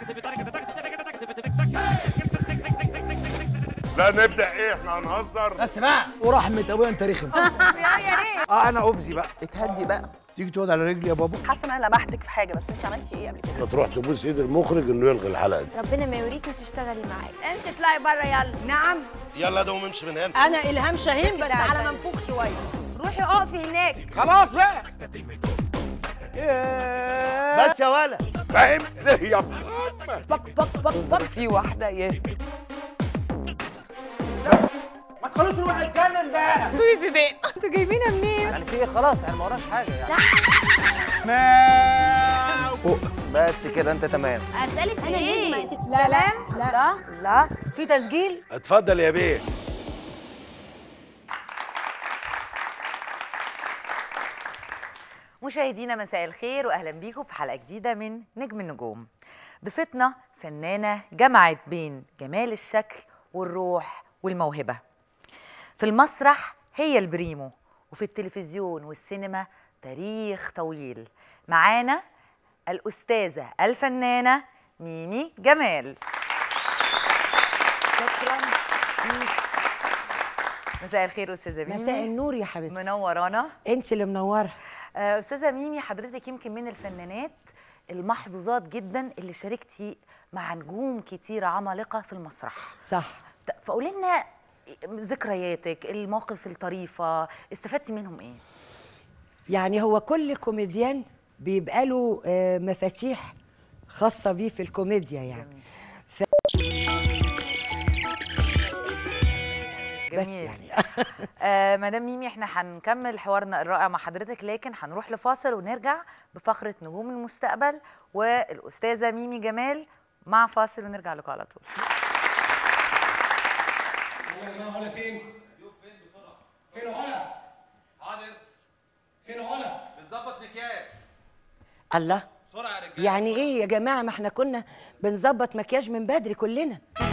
لا نبدا ايه احنا هنهزر بس بقى ورحمة ابويا انت رخم اه انا افزي بقى اتهدي بقى تيجي تقعد على رجلي يا بابا حاسه ان انا لمحتك في حاجه بس انت عملتي ايه قبل كده تروح تبوس ايد المخرج انه يلغي الحلقه دي ربنا ما يوريكي تشتغلي معايا امشي اطلعي بره يلا نعم يلا دوم امشي من هنا انا الهام شاهين بس على منفوخ شويه روحي اقفي هناك خلاص بقى بس يا ولد فاهم ليه يا محمد بك بك بك بك في واحده ايه ما تخلوش نروح نتكلم بقى انتوا جايبينها منين يعني في ايه خلاص يعني ما وراناش حاجه يعني بس كده انت تمام اسالك في ايه لا لا لا لا في تسجيل اتفضل يا بيه مشاهدينا مساء الخير واهلا بيكم في حلقه جديده من نجم النجوم ضيفتنا فنانه جمعت بين جمال الشكل والروح والموهبه في المسرح هي البريمو وفي التلفزيون والسينما تاريخ طويل معانا الاستاذه الفنانه ميمي جمال شكرا مساء الخير استاذه ميمي مساء النور يا حبيبتي منورانا انت اللي منوره آه، استاذه ميمي حضرتك يمكن من الفنانات المحظوظات جدا اللي شاركتي مع نجوم كتيره عمالقه في المسرح صح ت- فقولي لنا ذكرياتك المواقف الطريفه استفدتي منهم ايه يعني هو كل كوميديان بيبقى له آه، مفاتيح خاصه بيه في الكوميديا يعني بس جميل يعني آه مدام ميمي احنا هنكمل حوارنا الرائع مع حضرتك لكن هنروح لفاصل ونرجع بفقره نجوم المستقبل والاستاذه ميمي جمال مع فاصل ونرجع لكم على طول علا فين؟ فين علا؟ حاضر فين علا؟ بتظبط مكياج الله بسرعه يا رجاله يعني ايه يا جماعه ما احنا كنا بنظبط مكياج من بدري كلنا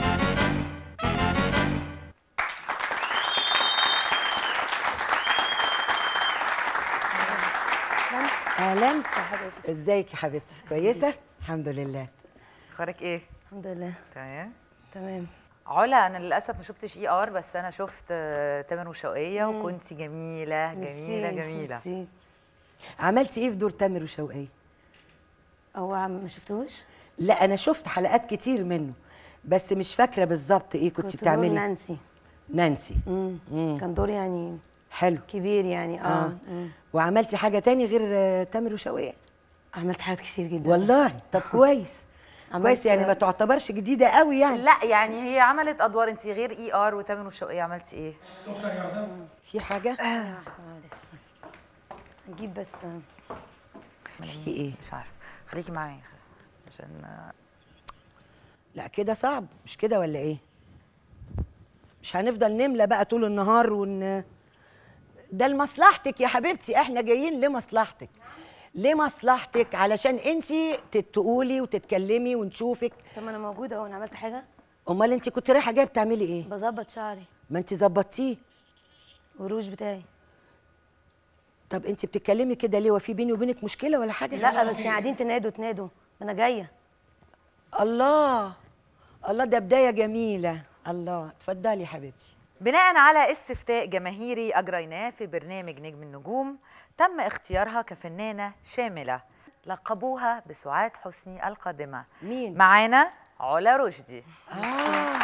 اهلا ازيك يا حبيبتي كويسه الحمد لله اخبارك ايه الحمد لله تمام تمام علا انا للاسف ما شفتش اي ار بس انا شفت آه، تامر وشوقيه وكنتي جميله جميله ميرسي، جميله ميرسي. عملتي ايه في دور تامر وشوقيه هو عم- ما شفتوش لا انا شفت حلقات كتير منه بس مش فاكره بالظبط ايه كنت كنت دور بتعملي نانسي نانسي مم. مم. كان دور يعني حلو كبير يعني اه, اه مم. وعملتي حاجه تاني غير آه، تامر وشوقيه عملت حاجات كتير جدا والله طب كويس عملت- كويس يعني ما تعتبرش جديده قوي يعني لا يعني هي عملت ادوار انت غير اي ار وتامر وشوقيه عملتي ايه في حاجه معلش نجيب بس في ايه مش عارفه خليكي معايا عشان آه، لا كده صعب مش كده ولا ايه مش هنفضل نملى بقى طول النهار ون ده لمصلحتك يا حبيبتي احنا جايين لمصلحتك لمصلحتك علشان انت تقولي وتتكلمي ونشوفك طب ما انا موجوده اهو انا عملت حاجه امال انت كنت رايحه جايه بتعملي ايه بظبط شعري ما انت ظبطتيه والروج بتاعي طب انت بتتكلمي كده ليه وفي بيني وبينك مشكله ولا حاجه لا بس يعني قاعدين تنادوا تنادوا ما انا جايه الله الله ده بدايه جميله الله اتفضلي يا حبيبتي بناء على استفتاء جماهيري اجريناه في برنامج نجم النجوم تم اختيارها كفنانه شامله لقبوها بسعاد حسني القادمه مين؟ معانا علا رشدي اه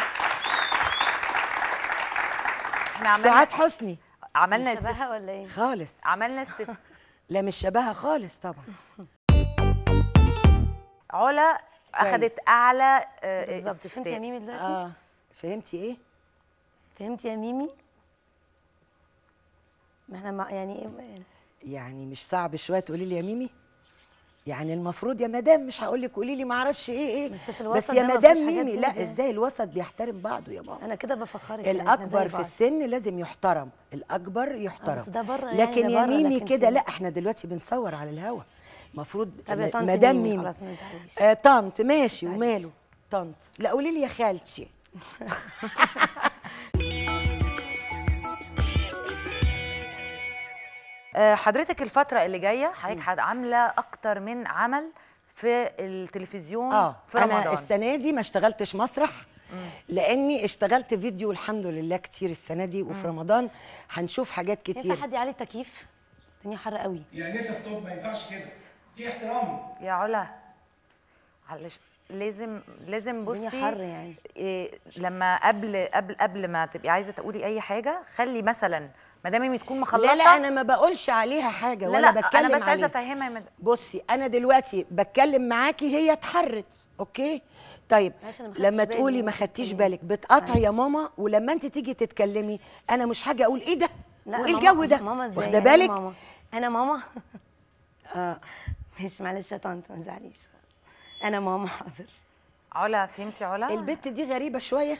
احنا عملنا سعاد حسني عملنا مش استف... شبهها ولا ايه خالص عملنا استف... لا مش شبهها خالص طبعا علا اخذت اعلى آه، بالظبط فهمتي يا استفتاء ميمي دلوقتي اه فهمتي ايه فهمتي يا ميمي ما احنا مع يعني ايه يعني مش صعب شويه تقولي لي يا ميمي يعني المفروض يا مدام مش هقول لك قولي لي ما اعرفش ايه ايه بس في بس الوسط يا ده ما مدام فيش حاجات ميمي لا تقول ازاي الوسط بيحترم بعضه يا ماما انا كده بفكرك يعني إحنا زي الاكبر في بعض. السن لازم يحترم الاكبر يحترم بس ده بره يعني، لكن ده يا بره، ميمي لكن كده في- لا احنا دلوقتي بنصور على الهوا المفروض طب يا م- طنط مدام ميمي، ميمي خلاص ما تزعليش. آه طنط ماشي تزعليش. وماله طنط لا قولي لي يا خالتي آه، حضرتك الفترة اللي جاية حضرتك عاملة أكتر من عمل في التلفزيون اه في انا رمضان السنه دي ما اشتغلتش مسرح لاني اشتغلت فيديو الحمد لله كتير السنه دي وفي رمضان هنشوف حاجات ينفع كتير حد يعلي التكييف الدنيا حر قوي يا نسا ستوب ما ينفعش كده في احترام يا علا معلش لازم لازم الدنيا بصي حر يعني. إيه لما قبل قبل قبل ما تبقي عايزه تقولي اي حاجه خلي مثلا مدام ميمي تكون مخلصه لا لا انا ما بقولش عليها حاجه لا ولا لا بتكلم انا بس عايزه عليها. افهمها يا مدام بصي انا دلوقتي بتكلم معاكي هي اتحرت اوكي طيب معلش أنا ما خدتش لما بالي تقولي وأنا ما خدتيش بتكلمي. بالك بتقطع يا ماما ولما انت تيجي تتكلمي انا مش حاجه اقول ايه ده لا وايه ماما- الجو ده ماما ازاي واخده أنا بالك ماما انا ماما آه. ماشي معلش يا طنط ما تزعليش خلاص انا ماما حاضر علا فهمتي علا البت دي غريبه شويه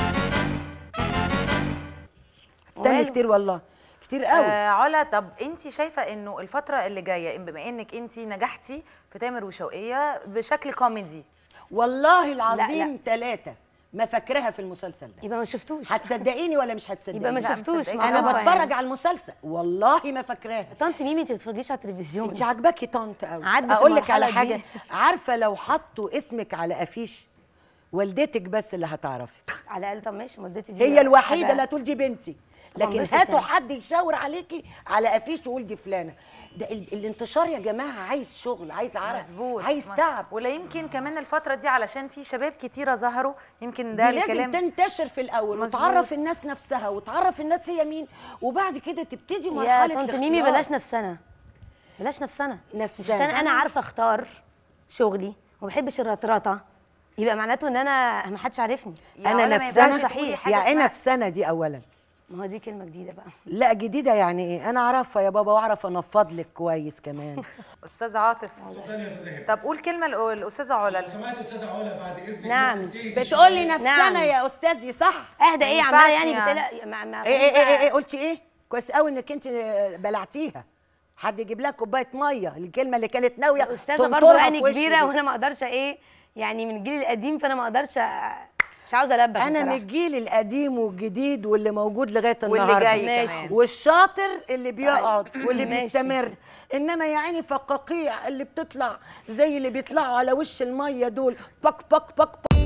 هتستني وماله؟ كتير والله كتير قوي آه علا طب انت شايفه انه الفتره اللي جايه إن بما انك انت نجحتي في تامر وشوقيه بشكل كوميدي والله العظيم ثلاثه ما فاكراها في المسلسل ده يبقى ما شفتوش هتصدقيني ولا مش هتصدقيني يبقى ما لا، شفتوش مصدقك. انا معروفة بتفرج يعني. على المسلسل والله ما فاكراها طنط ميمي انت ما بتتفرجيش على التلفزيون انت عاجباكي طنط قوي عدت اقول لك على المرحلة دي. حاجه عارفه لو حطوا اسمك على افيش والدتك بس اللي هتعرفك على الاقل طب ماشي والدتي دي هي الوحيده حاجة- اللي هتقول دي بنتي طبعاً لكن بس هاتوا يعني. حد يشاور عليكي على افيش ويقول دي فلانه ده ال- الانتشار يا جماعه عايز شغل عايز عرق مظبوط عايز ما- تعب ولا يمكن كمان الفتره دي علشان في شباب كتيره ظهروا يمكن ده دي لازم الكلام تنتشر في الاول مظبوط. وتعرف الناس نفسها وتعرف الناس هي مين وبعد كده تبتدي يا مرحله طنط ميمي الاختيار. بلاش نفسنا بلاش نفسنا نفسنا. عشان انا عارفه اختار شغلي وما بحبش الرطرطه يبقى معناته ان انا ما حدش عارفني يا انا علا ما ينفعش نفسنا تقولي صحيح. حاجة يا اسمها- نفسنا دي اولا ما هو دي كلمه جديده بقى لا جديده يعني ايه انا اعرفها يا بابا واعرف انفض لك كويس كمان استاذ عاطف اتفضلي يا استاذه هبه طب قول كلمه لأ- الاستاذه علا لو سمعت استاذه علا بعد اذنك نعم. ممكن تهدي بتقولي شوية. نفسنا نعم. يا استاذي صح اهدى ما ايه ينفعش عماله يعني يعني. بتقلق ما ما ايه ايه ايه, إيه قلتي ايه كويس قوي انك انت بلعتيها حد يجيب لها كوبايه ميه الكلمه اللي كانت ناويه الاستاذه برضه تنطرها يعني في وشي كبيره دي. وانا ما اقدرش ايه يعني من الجيل القديم فانا ما اقدرش أ- مش عاوزه البخ انا من بصراحة. الجيل القديم والجديد واللي موجود لغايه واللي النهارده جاي ماشي. كمان والشاطر اللي بيقعد واللي ماشي. بيستمر انما يا عيني فقاقيع اللي بتطلع زي اللي بيطلعوا على وش الميه دول بك بك بك, بك.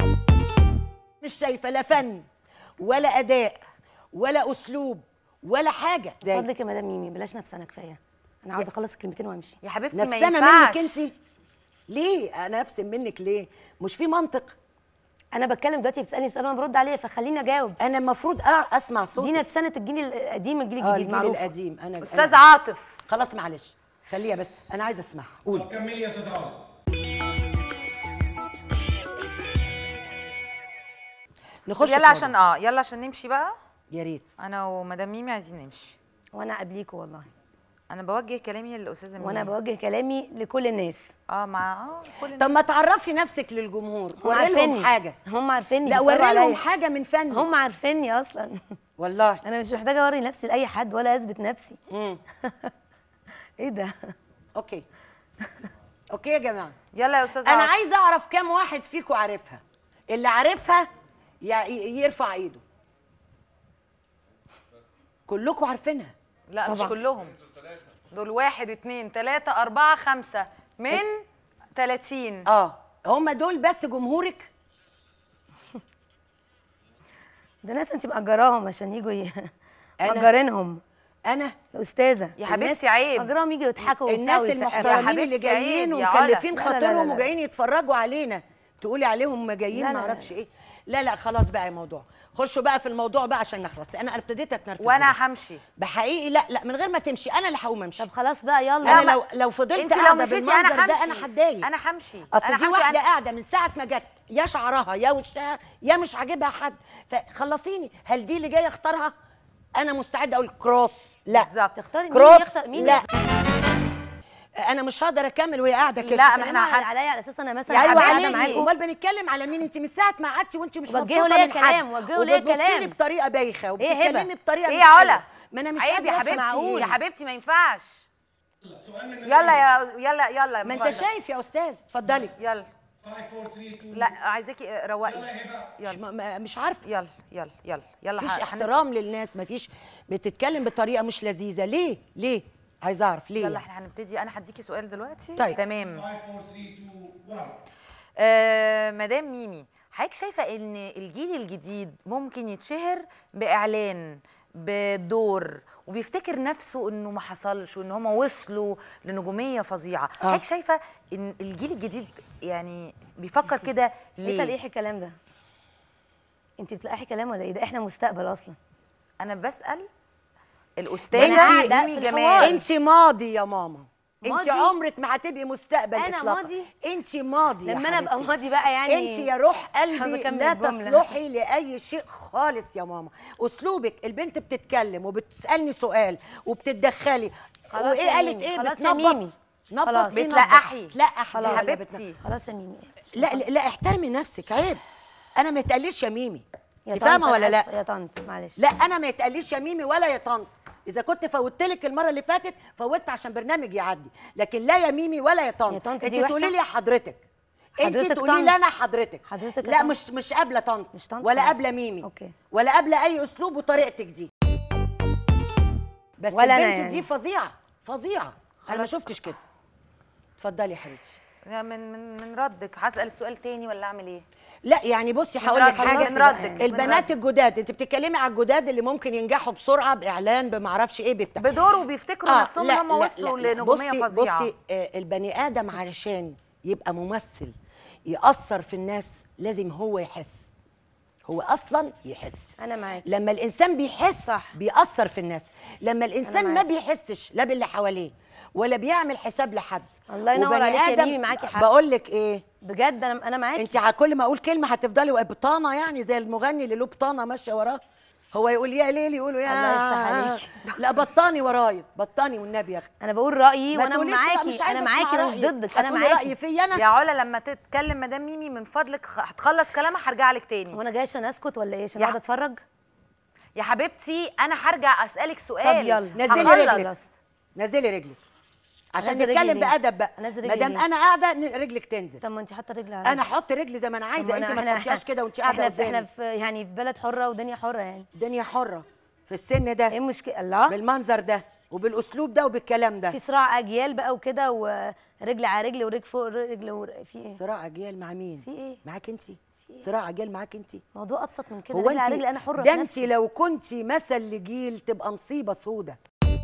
مش شايفه لا فن ولا اداء ولا اسلوب ولا حاجه من زي فضلك يا مدام ميمي بلاش نفسنا كفايه انا عاوزه اخلص الكلمتين وامشي يا حبيبتي ما نفسنا ينفعش منك انت ليه انا افسم منك ليه مش في منطق انا بتكلم دلوقتي بتسالني سؤال وانا برد عليه فخليني اجاوب انا المفروض أ- اسمع صوت دي نفسنه الجيل القديم الجيل اه الجديد الجيل معروفه القديم انا استاذ أنا- عاطف خلاص معلش خليها بس انا عايزه اسمعها قول طب كملي يا استاذه علا نخش في يلا عشان موضوع. اه يلا عشان نمشي بقى يا ريت انا ومدام ميمي عايزين نمشي وانا قبليكوا والله انا بوجه كلامي للاستاذه ميمي وانا بوجه كلامي لكل الناس اه مع اه كل طب ما تعرفي نفسك للجمهور هم وري لهم عارفيني. حاجه هم عارفيني لا بيتفرجوا وري لهم عليا. حاجه من فني هم عارفيني اصلا والله انا مش محتاجه اوري نفسي لاي حد ولا اثبت نفسي امم ايه ده اوكي اوكي يا جماعه يلا يا استاذ انا عاطف. عايزه اعرف كام واحد فيكم عارفها اللي عارفها ي- ي- يرفع ايده كلكم عارفينها لا مش طبعا. كلهم دول واحد اتنين تلاتة أربعة خمسة من تلاتين اه هم دول بس جمهورك ده ناس انت مأجراهم عشان يجوا ي... أنا؟ مأجرينهم انا الاستاذه يا حبيبتي عيب مأجراهم يجوا يضحكوا الناس وبتاع ويسقفوا. المحترمين اللي حبيبتي عيب جايين يا علا. ومكلفين لا، لا، لا، خاطرهم لا. وجايين يتفرجوا علينا تقولي عليهم جايين لا، لا، ما لا. اعرفش ايه لا لا خلاص بقى الموضوع خشوا بقى في الموضوع بقى عشان نخلص انا ابتديت اتنرفز وأنا بجد. همشي بحقيقي لا لا من غير ما تمشي انا اللي هقوم امشي طب خلاص بقى يلا انا ما- لو لو فضلت انت لو قاعده مشيتي بالمنظر انا ده همشي انا هتضايق انا همشي اصل انا دي همشي واحده أنا- قاعده من ساعه ما جت يا شعرها يا وشها يا مش عاجبها حد فخلصيني هل دي اللي جايه اختارها انا مستعده اقول كروس لا بالظبط تختاري مين كروس يختار مين لا انا مش هقدر اكمل وهي قاعده كده لا، ما احنا احنا هن- عليا على اساس انا مثلا يا ايوه قاعدة عليكي معاكم. امال بنتكلم على مين انت من ساعه ما قعدتي وانت مش وجهوا مبسوطه ليا من حد كلام، وجهوا ليا وبتبصي كلام. لي بطريقه بايخه هبة؟ وبتتكلمي بطريقه ايه مش يا حلوة. علا ما انا مش عيب يا قادرة حبيبتي معقول. يا حبيبتي ما ينفعش لا، سؤال من يلا يا يلا يلا ما انت اتفضل. شايف يا استاذ اتفضلي يلا 5 4 3 2 لا عايزاكي روقي يلا يا هبه مش, يلا ما- مش عارفه يلا يلا يلا يلا مفيش ه- هنس- احترام للناس مفيش بتتكلم بطريقه مش لذيذه ليه ليه عايزه اعرف ليه يلا يعني؟ احنا هنبتدي انا هديكي سؤال دلوقتي طيب. تمام 5 4 3 2 1 آه مدام ميمي حضرتك شايفه ان الجيل الجديد ممكن يتشهر باعلان بدور وبيفتكر نفسه انه ما حصلش وان هم وصلوا لنجوميه فظيعه آه. حضرتك شايفه ان الجيل الجديد يعني بيفكر كده ليه ليه تلقيحي الكلام ده انت بتلقحي كلام ولا ايه ده احنا مستقبل اصلا انا بسال وأنا الاستاذه قاعدة ميمي في جمال الحوار. انت ماضي يا ماما انت ماضي؟ عمرك ما هتبقي مستقبل أنا اطلاقا ماضي؟ انت ماضي يا لما انا ابقى حبيبتي. ماضي بقى يعني انت يا روح مش عاوزة قلبي أكمل لا الجملة. تصلحي لاي شيء خالص يا ماما اسلوبك البنت بتتكلم وبتسالني سؤال وبتتدخلي خلاص وايه يا قالت ميمي، ايه خلاص يا بتنبط ميمي. نبط خلاص. إيه بتلقحي. نبط؟ تلقح خلاص. ولا حبيبتي. بتنبط؟ خلاص يا ميمي لا لا لا احترمي نفسك عيب انا ما يتقاليش يا ميمي يا انت طنط فاهمه أنا ولا لا آسفة، يا طنط معلش لا انا ما يتقاليش يا ميمي ولا يا طنط اذا كنت فوتت لك المره اللي فاتت فوتت عشان برنامج يعدي لكن لا يا ميمي ولا يا طنط يا طنط انت دي تقولي وحشة؟ لي يا حضرتك انت حضرتك تقولي طنط. لي انا حضرتك حضرتك يا لا طنط. مش مش قابله طنط مش طنط ولا خالص. قابله ميمي أوكي. ولا قابله اي اسلوب وطريقتك دي بس ولا أنا البنت يعني. دي فظيعه فظيعه انا ما شفتش كده اتفضلي يا حبيبتي لا، من من من ردك هسال السؤال تاني ولا اعمل ايه لا يعني بصي هقول لك ردك، حاجه من ردك، من البنات ردك. الجداد انت بتتكلمي على الجداد اللي ممكن ينجحوا بسرعه باعلان بمعرفش ايه بتاع بدور وبيفتكروا نفسهم ان هم وصلوا لنجوميه بصي فظيعه بصي آه البني ادم علشان يبقى ممثل يأثر في الناس لازم هو يحس هو اصلا يحس انا معاك لما الانسان بيحس صح. بيأثر في الناس لما الانسان ما معاك. بيحسش لا باللي حواليه ولا بيعمل حساب لحد الله ينور وبني عليكي يا آدم ميمي، معاكي حق. بقول لك ايه بجد انا انا معاك انت ع- كل ما اقول كلمه هتفضلي بطانه يعني زي المغني اللي له بطانه ماشيه وراه هو يقول يا ليل يقولوا يا الله يفتح عليك. لا بطاني ورايا بطاني والنبي يا اختي انا بقول رايي ما وانا تقوليش لا، معاكي مش عايزة انا أسمع معاكي انا مش رأيك. ضدك انا هتقولي معاكي رايي فيا انا يا علا لما تتكلم مدام ميمي من فضلك خ- هتخلص كلامها هرجع لك تاني هو انا جايه عشان اسكت ولا ايه عشان يا- اقعد اتفرج يا حبيبتي انا هرجع اسالك سؤال طب يلا. نزلي هخلص. رجلك نزلي رجلك عشان أنزل رجلي نتكلم ليه؟ بادب بقى أنزل ما رجلي دام ليه؟ انا قاعده ن- رجلك تنزل طب ما انت حاطه رجلي على انا احط رجلي زي ما انا عايزه انت ما تحطيهاش كده وانت قاعده احنا في احنا قدامي في يعني في بلد حره ودنيا حره يعني الدنيا حره في السن ايه ده المشكله الله بالمنظر ده وبالاسلوب ده وبالكلام ده في صراع اجيال بقى وكده ورجل على رجل ورجل فوق رجل ور... في ايه صراع اجيال مع مين في ايه معاك انت صراع اجيال معاك انت موضوع ابسط من كده هو رجل على انت رجل انا حره ده في انت نفسي. لو كنت مثل لجيل تبقى مصيبه سودة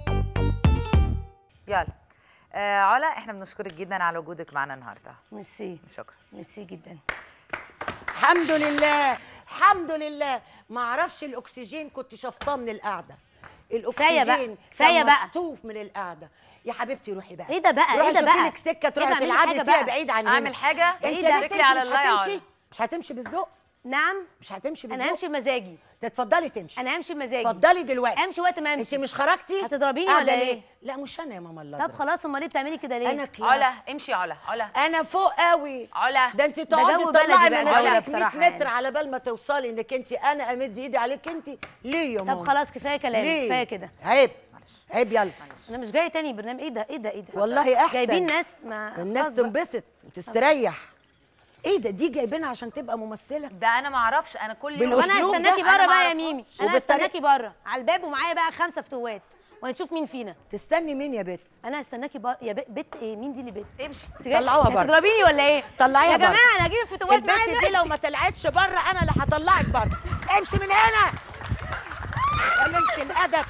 يلا آه علا احنا بنشكرك جدا على وجودك معنا النهارده ميرسي شكرا ميرسي جدا الحمد لله الحمد لله ما اعرفش الاكسجين كنت شفطاه من القعده الاكسجين بقى، كان كفاية بقى. مشطوف من القعده يا حبيبتي روحي بقى ايه ده بقى؟ روحي ايه ده شوفي بقى؟ لك سكه ايه تروحي ده؟ اعملي تلعبي حاجة فيها بقى. بعيد عننا اعمل حاجه انت ايه يا ده؟ بنت رجلي على مش الله يا هتمشي علا. مش هتمشي بالذوق نعم مش هتمشي بالذوق انا همشي بمزاجي تتفضلي تمشي انا همشي بمزاجي اتفضلي دلوقتي امشي وقت ما انت امشي مش خرجتي هتضربيني قاعدة ولا ليه؟ ايه؟ لا مش انا يا ماما الله طب يضربك. خلاص امال ليه بتعملي كده ليه انا كلاس. علا امشي يا علا علا انا فوق قوي علا ده انت جو تقعدي بلدي تطلعي بقى مناخيرك علا 100 بصراحة متر يعني. على بال ما توصلي انك انت انا امد ايدي عليك انت ليه يا ماما طب خلاص كفايه كلام ليه؟ كفايه كده عيب عيب يلا انا مش جاي تاني برنامج ايه ده ايه ده ايه ده والله احسن جايبين ناس ما الناس خلاص بقى. تنبسط وتستريح ايه ده دي جايبينها عشان تبقى ممثله ده انا ما اعرفش انا كل يوم بالأسلوب وانا ده هستناكي أنا بره ما بقى يا أعرفها. ميمي انا وبالطريقة- هستناكي بره على الباب ومعايا بقى خمسه فتوات وهنشوف مين فينا تستني مين يا بت انا هستناكي بره يا بت, بت ايه مين دي اللي بت امشي انت جاية- طلعوها انت بره. هتضربيني ولا ايه طلعيها يا بره. جماعه انا هجيب الفتوات معايا البت دي لو ما طلعتش بره انا اللي هطلعك بره امشي من هنا قللت الادب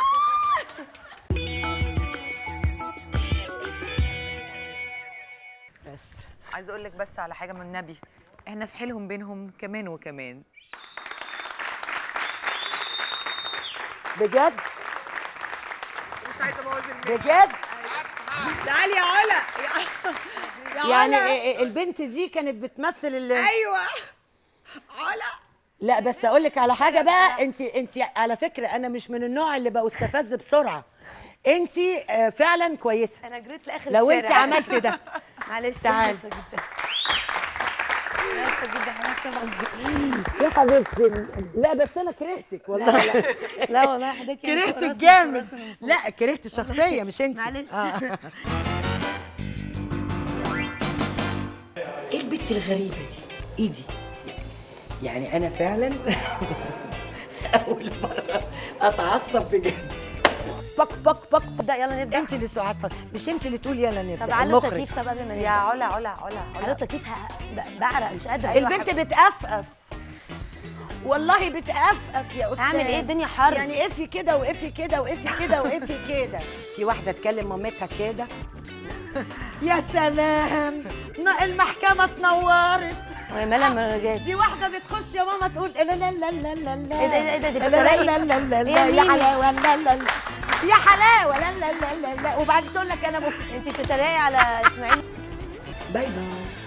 بس عايزه اقول لك بس على حاجه من النبي احنا في حيلهم بينهم كمان وكمان بجد بجد تعالي يا علا يا يعني علا. إيه- إيه البنت دي كانت بتمثل ال ايوه علا لا بس اقول لك على حاجه بقى انت انت على فكره انا مش من النوع اللي بستفز بسرعه انت آه، فعلا كويسه انا جريت لاخر لو انت الشارع. عملتي ده معلش تعالي. اسفه جدا أنا اسفه جدا حضرتك طبعا يا حبيبتي لا بس انا كرهتك والله لا لا والله حضرتك يعني فوق كرهتك راسنا- جامد فوق راسنا من فوق. لا كرهت الشخصيه مش انت معلش. آه. ايه البت الغريبه دي ايدي يعني انا فعلا اول مره اتعصب بجد بك بك بك نبدا يلا نبدا انت اللي سعاد فضل. مش انت اللي تقول يلا نبدا طب على المخرج. التكييف طب قبل ما يا نبدا علا علا علا على علا التكييف ه- ب- بعرق مش قادره البنت بتقفقف والله بتقفقف يا استاذ اعمل ايه الدنيا حر يعني قفي كده وقفي كده وقفي كده وقفي كده في واحده تكلم مامتها كده يا سلام ن- المحكمه اتنورت وهي مالها المراجعات دي واحده بتخش يا ماما تقول لا لا لا لا لا لا ايه ده ايه ده ايه ده لا لا بتتريق؟ لا لا لا لا إيه يا مين؟ حلاوه لا لا لا يا حلاوه لا لا لا لا لا وبعدين تقول لك انا مف... انت بتتريقي على اسماعيل باي باي